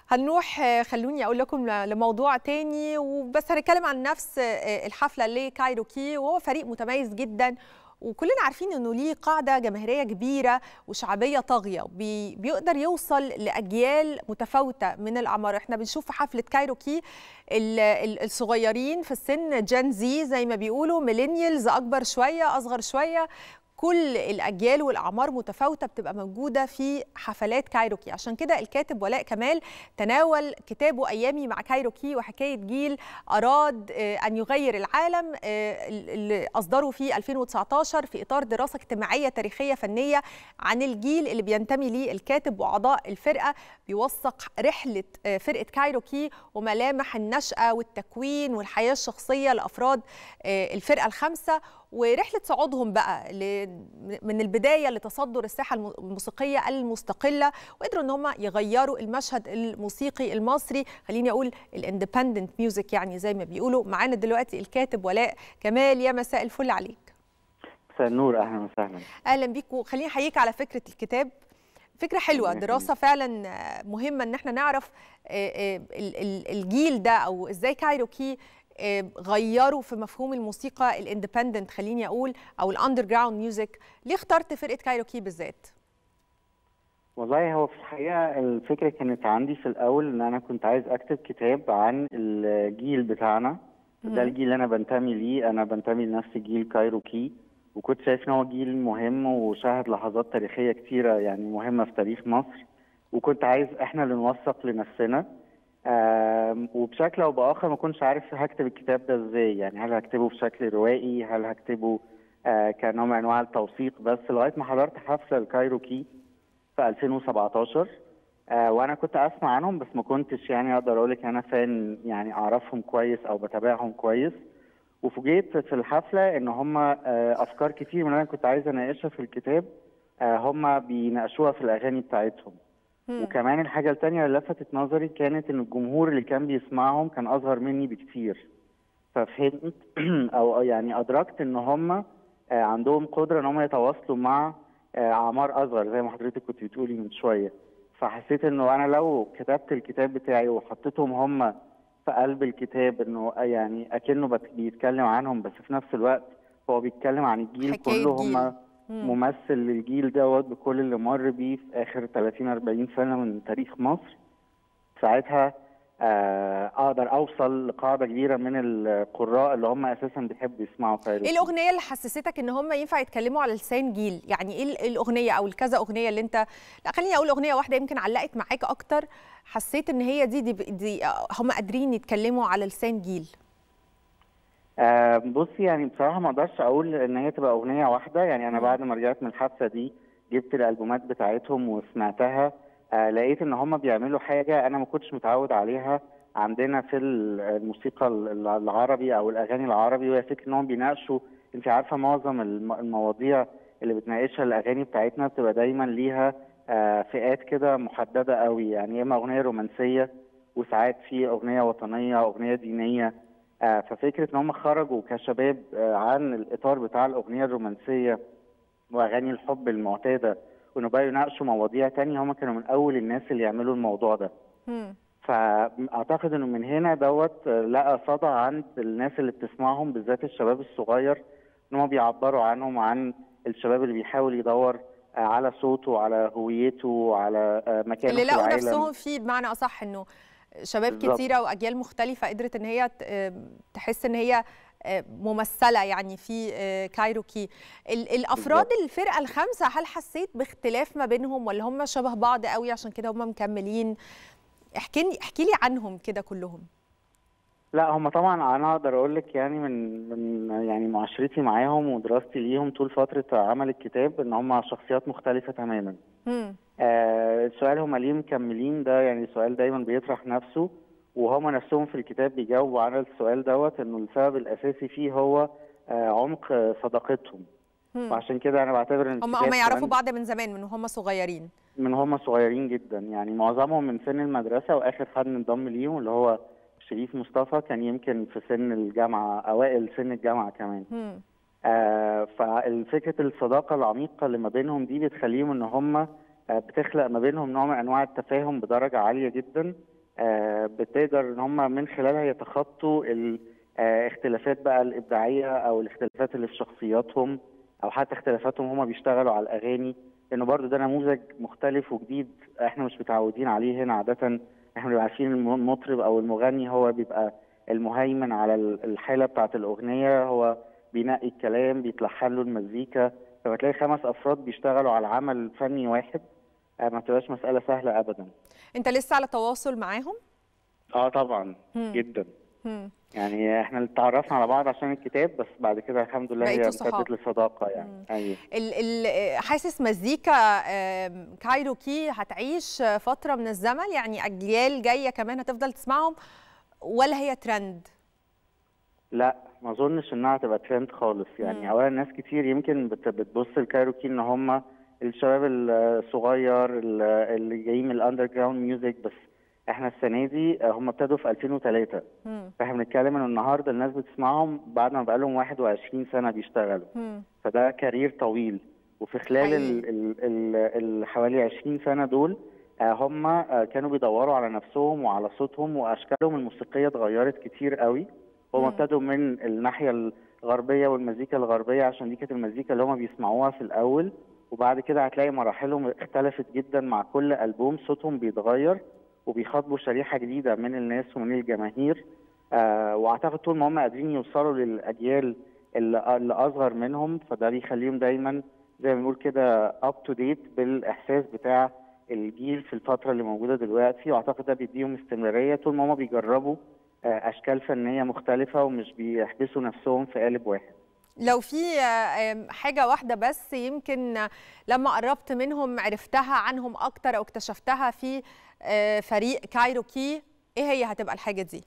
هنروح خلوني اقول لكم لموضوع تاني وبس هنتكلم عن نفس الحفله لكايروكي وهو فريق متميز جدا وكلنا عارفين انه ليه قاعده جماهيريه كبيره وشعبيه طاغيه بي بيقدر يوصل لاجيال متفاوته من الاعمار احنا بنشوف في حفله كايروكي الصغيرين في السن جين زي زي ما بيقولوا ميلينيالز اكبر شويه اصغر شويه كل الاجيال والاعمار متفاوته بتبقى موجوده في حفلات كايروكي عشان كده الكاتب ولاء كمال تناول كتابه ايامي مع كايروكي وحكايه جيل اراد ان يغير العالم اللي اصدره في 2019 في اطار دراسه اجتماعيه تاريخيه فنيه عن الجيل اللي بينتمي ليه الكاتب واعضاء الفرقه بيوثق رحله فرقه كايروكي وملامح النشاه والتكوين والحياه الشخصيه لافراد الفرقه الخمسه ورحله صعودهم بقى من البدايه لتصدر الساحه الموسيقيه المستقله وقدروا ان هم يغيروا المشهد الموسيقي المصري خليني اقول الاندبندنت ميوزك يعني زي ما بيقولوا معانا دلوقتي الكاتب ولاء كمال يا مساء الفل عليك مساء النور اهلا وسهلا اهلا بيك وخليني احييك على فكره الكتاب فكره حلوه دراسه فعلا مهمه ان احنا نعرف الجيل ده او ازاي كايروكي غيروا في مفهوم الموسيقى الاندبندنت خليني اقول او الاندر جراوند ميوزك ليه اخترت فرقه كايروكي بالذات والله هو في الحقيقه الفكره كانت عندي في الاول ان انا كنت عايز اكتب كتاب عن الجيل بتاعنا ده الجيل اللي انا بنتمي ليه انا بنتمي لنفس جيل كايروكي وكنت شايف ان هو جيل مهم وشهد لحظات تاريخيه كتيره يعني مهمه في تاريخ مصر وكنت عايز احنا اللي نوثق لنفسنا وبشكل او باخر ما كنتش عارف هكتب الكتاب ده ازاي يعني هل هكتبه بشكل روائي هل هكتبه آه كنوع من انواع التوثيق بس لغايه ما حضرت حفله الكايروكي في 2017 آه وانا كنت اسمع عنهم بس ما كنتش يعني اقدر اقول لك انا فان يعني اعرفهم كويس او بتابعهم كويس وفوجئت في الحفله ان هم آه افكار كتير من اللي انا كنت عايز اناقشها في الكتاب هم بيناقشوها في الاغاني بتاعتهم وكمان الحاجة التانية اللي لفتت نظري كانت إن الجمهور اللي كان بيسمعهم كان أصغر مني بكتير ففهمت أو يعني أدركت إن هم عندهم قدرة إن هم يتواصلوا مع أعمار أصغر زي ما حضرتك كنت بتقولي من شوية فحسيت إنه أنا لو كتبت الكتاب بتاعي وحطيتهم هم في قلب الكتاب إنه يعني أكنه بيتكلم عنهم بس في نفس الوقت هو بيتكلم عن الجيل كله هم ممثل للجيل دوت بكل اللي مر بيه في اخر 30 40 سنه من تاريخ مصر ساعتها آه اقدر اوصل لقاعده كبيره من القراء اللي هم اساسا بيحبوا يسمعوا كايروكي. ايه الاغنيه اللي حسستك ان هم ينفع يتكلموا على لسان جيل؟ يعني ايه الاغنيه او الكذا اغنيه اللي انت لا خليني اقول اغنيه واحده يمكن علقت معاك اكتر حسيت ان هي دي دي, دي هم قادرين يتكلموا على لسان جيل. آه بصي يعني بصراحه ما اقدرش اقول ان هي تبقى اغنيه واحده يعني انا بعد ما رجعت من الحادثه دي جبت الالبومات بتاعتهم وسمعتها آه لقيت ان هم بيعملوا حاجه انا ما كنتش متعود عليها عندنا في الموسيقى العربي او الاغاني العربي وهي فكره ان هم بيناقشوا انت عارفه معظم المواضيع اللي بتناقشها الاغاني بتاعتنا بتبقى دايما ليها آه فئات كده محدده قوي يعني اما اغنيه رومانسيه وساعات في اغنيه وطنيه اغنيه دينيه آه ففكره ان هم خرجوا كشباب آه عن الاطار بتاع الاغنيه الرومانسيه واغاني الحب المعتاده وانه بقى يناقشوا مواضيع تانية هم كانوا من اول الناس اللي يعملوا الموضوع ده. م. فاعتقد انه من هنا دوت لقى صدى عند الناس اللي بتسمعهم بالذات الشباب الصغير ان هم بيعبروا عنهم عن الشباب اللي بيحاول يدور آه على صوته على هويته على مكانه اللي في العالم لقوا نفسهم فيه بمعنى اصح انه شباب بالزبط. كتيره واجيال مختلفه قدرت ان هي تحس ان هي ممثله يعني في كايروكي الافراد بالزبط. الفرقه الخمسه هل حسيت باختلاف ما بينهم ولا هم شبه بعض قوي عشان كده هم مكملين احكي لي احكي لي عنهم كده كلهم لا هم طبعا انا اقدر اقول لك يعني من من يعني معاشرتي معاهم ودراستي ليهم طول فتره عمل الكتاب ان هم شخصيات مختلفه تماما. امم آه السؤال هم ليه مكملين ده يعني سؤال دايما بيطرح نفسه وهم نفسهم في الكتاب بيجاوبوا على السؤال دوت انه السبب الاساسي فيه هو آه عمق صداقتهم. مم. وعشان كده انا بعتبر ان هم هم يعرفوا بعض من زمان من هم صغيرين. من هم صغيرين جدا يعني معظمهم من سن المدرسه واخر حد انضم ليهم اللي هو شريف مصطفى كان يمكن في سن الجامعه اوائل سن الجامعه كمان. آه فالفكره الصداقه العميقه اللي ما بينهم دي بتخليهم ان هم آه، بتخلق ما بينهم نوع من انواع التفاهم بدرجه عاليه جدا آه، بتقدر ان هم من خلالها يتخطوا الاختلافات بقى الابداعيه او الاختلافات اللي في شخصياتهم او حتى اختلافاتهم هم بيشتغلوا على الاغاني لانه برضو ده نموذج مختلف وجديد احنا مش متعودين عليه هنا عاده احنا بنبقى عارفين المطرب او المغني هو بيبقى المهيمن على الحاله بتاعه الاغنيه هو بينقي الكلام بيتلحن له المزيكا فبتلاقي خمس افراد بيشتغلوا على عمل فني واحد آه، ما تبقاش مساله سهله ابدا انت لسه على تواصل معاهم اه طبعا مم. جدا مم. يعني احنا اتعرفنا على بعض عشان الكتاب بس بعد كده الحمد لله هي بقيتوا صحاب. امتدت للصداقه مم. يعني ايوه ال ال حاسس مزيكا آم، كايروكي هتعيش فتره من الزمن يعني اجيال جايه كمان هتفضل تسمعهم ولا هي ترند لا ما اظنش انها تبقى ترند خالص يعني مم. اولا ناس كتير يمكن بت- بتبص الكايروكي ان هم الشباب الصغير ال- اللي جايين من الاندر جراوند ميوزك بس احنا السنه دي هم ابتدوا في 2003 مم. فاحنا بنتكلم ان النهارده الناس بتسمعهم بعد ما بقالهم 21 سنه بيشتغلوا مم. فده كارير طويل وفي خلال حقيقي. ال ال ال ال حوالي 20 سنه دول آه، هم آه، كانوا بيدوروا على نفسهم وعلى صوتهم واشكالهم الموسيقيه اتغيرت كتير قوي هم مم. ابتدوا من الناحيه الغربيه والمزيكا الغربيه عشان دي كانت المزيكا اللي هم بيسمعوها في الاول وبعد كده هتلاقي مراحلهم اختلفت جدا مع كل البوم صوتهم بيتغير وبيخاطبوا شريحه جديده من الناس ومن الجماهير آه واعتقد طول ما هم قادرين يوصلوا للاجيال اللي اللي اصغر منهم فده بيخليهم دايما زي ما بنقول كده اب تو ديت بالاحساس بتاع الجيل في الفتره اللي موجوده دلوقتي واعتقد ده بيديهم استمراريه طول ما هم بيجربوا آه، اشكال فنيه مختلفه ومش بيحبسوا نفسهم في قالب واحد لو في آه، آم، حاجة واحدة بس يمكن آه، لما قربت منهم عرفتها عنهم أكتر أو اكتشفتها في آه، فريق كايروكي إيه هي هتبقى الحاجة دي؟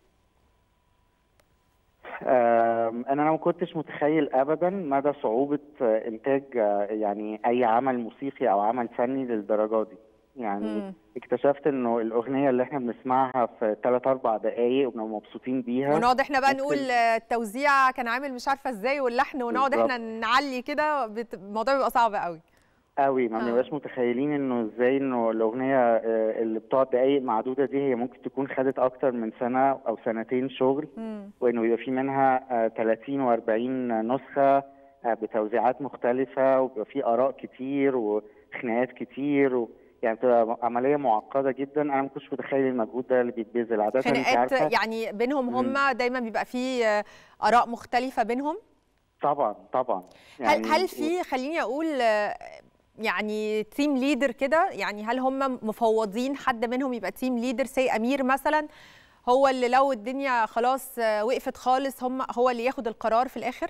آم، انا ما كنتش متخيل ابدا مدى صعوبه آه، انتاج آه، يعني اي عمل موسيقي او عمل فني للدرجه دي يعني مم. اكتشفت انه الاغنيه اللي احنا بنسمعها في 3 4 دقائق وبنبقى مبسوطين بيها ونقعد احنا بقى ممكن- نقول آه، التوزيع كان عامل مش عارفة ازاي واللحن ونقعد بالظبط. احنا نعلي كده بت- الموضوع بيبقى صعب قوي قوي ما آه. بنبقاش متخيلين انه ازاي انه الاغنيه آه، اللي بتقعد دقائق معدوده دي هي ممكن تكون خدت اكتر من سنه او سنتين شغل مم. وانه يبقى في منها آه، 30 و40 نسخه آه، بتوزيعات مختلفه وبيبقى في اراء كتير وخناقات كتير و... يعني بتبقى عمليه معقده جدا انا ما كنتش متخيل المجهود ده اللي بيتبذل عاده انت خناقات عارفه يعني بينهم مم. هم دايما بيبقى في آه، آراء مختلفة بينهم طبعا طبعا هل هل في خليني اقول آه، يعني تيم ليدر كده يعني هل هم مفوضين حد منهم يبقى تيم ليدر سي امير مثلا هو اللي لو الدنيا خلاص آه، وقفت خالص هم هو اللي ياخد القرار في الاخر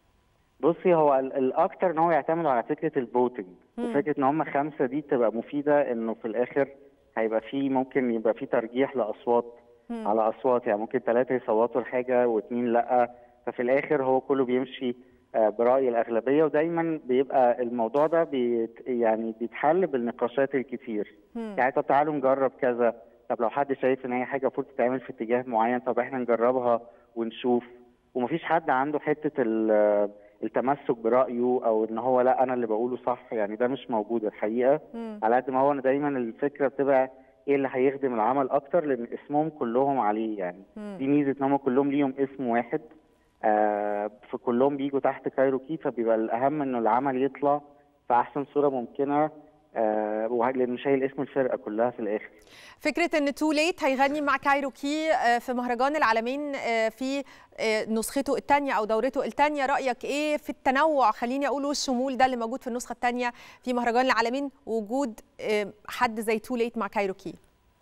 بصي هو ال- الاكتر ان هو يعتمد على فكره الفوتنج مم. وفكره ان هم خمسه دي تبقى مفيده انه في الاخر هيبقى في ممكن يبقى في ترجيح لاصوات مم. على اصوات يعني ممكن ثلاثه يصوتوا لحاجه واثنين لا ففي الاخر هو كله بيمشي آه، براي الاغلبيه ودايما بيبقى الموضوع ده بيت يعني بيتحل بالنقاشات الكتير مم. يعني طب تعالوا نجرب كذا طب لو حد شايف ان هي حاجه المفروض تتعمل في اتجاه معين طب احنا نجربها ونشوف ومفيش حد عنده حته ال- التمسك برايه او ان هو لا انا اللي بقوله صح يعني ده مش موجود الحقيقه مم. على قد ما هو أنا دايما الفكره بتبقى ايه اللي هيخدم العمل اكتر لان اسمهم كلهم عليه يعني مم. دي ميزه ان هم كلهم ليهم اسم واحد آه فكلهم بيجوا تحت كايروكي فبيبقى الاهم انه العمل يطلع في احسن صوره ممكنه آه وه- لانه شايل اسم الفرقه كلها في الاخر فكره ان تو ليت هيغني مع كايروكي آه، في مهرجان العالمين آه، في آه، نسخته الثانيه او دورته الثانيه رايك ايه في التنوع خليني اقول والشمول ده اللي موجود في النسخه الثانيه في مهرجان العالمين وجود آه، حد زي تو ليت مع كايروكي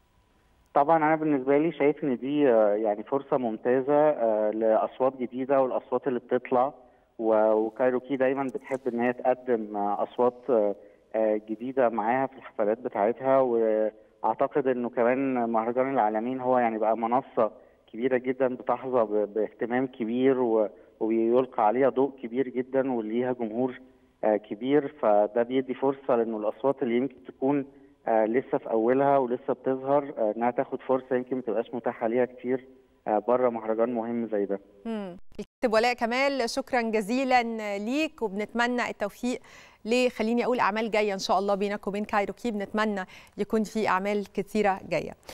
طبعا انا بالنسبه لي شايف ان دي آه، يعني فرصه ممتازه آه، لاصوات جديده والاصوات اللي بتطلع و- وكايروكي دايما بتحب ان هي تقدم آه، اصوات آه، آه، جديده معاها في الحفلات بتاعتها واعتقد انه كمان مهرجان العالمين هو يعني بقى منصه كبيره جدا بتحظى ب- باهتمام كبير و- وبيلقى عليها ضوء كبير جدا وليها جمهور آه، كبير فده بيدي فرصه لانه الاصوات اللي يمكن تكون آه لسه في اولها ولسه بتظهر آه انها تاخد فرصه يمكن ما تبقاش متاحه ليها كتير بره مهرجان مهم زي ده مم. الكاتب ولاء كمال شكرا جزيلا ليك وبنتمنى التوفيق لخليني اقول اعمال جايه ان شاء الله بينك وبين كايروكي بنتمنى يكون في اعمال كثيره جايه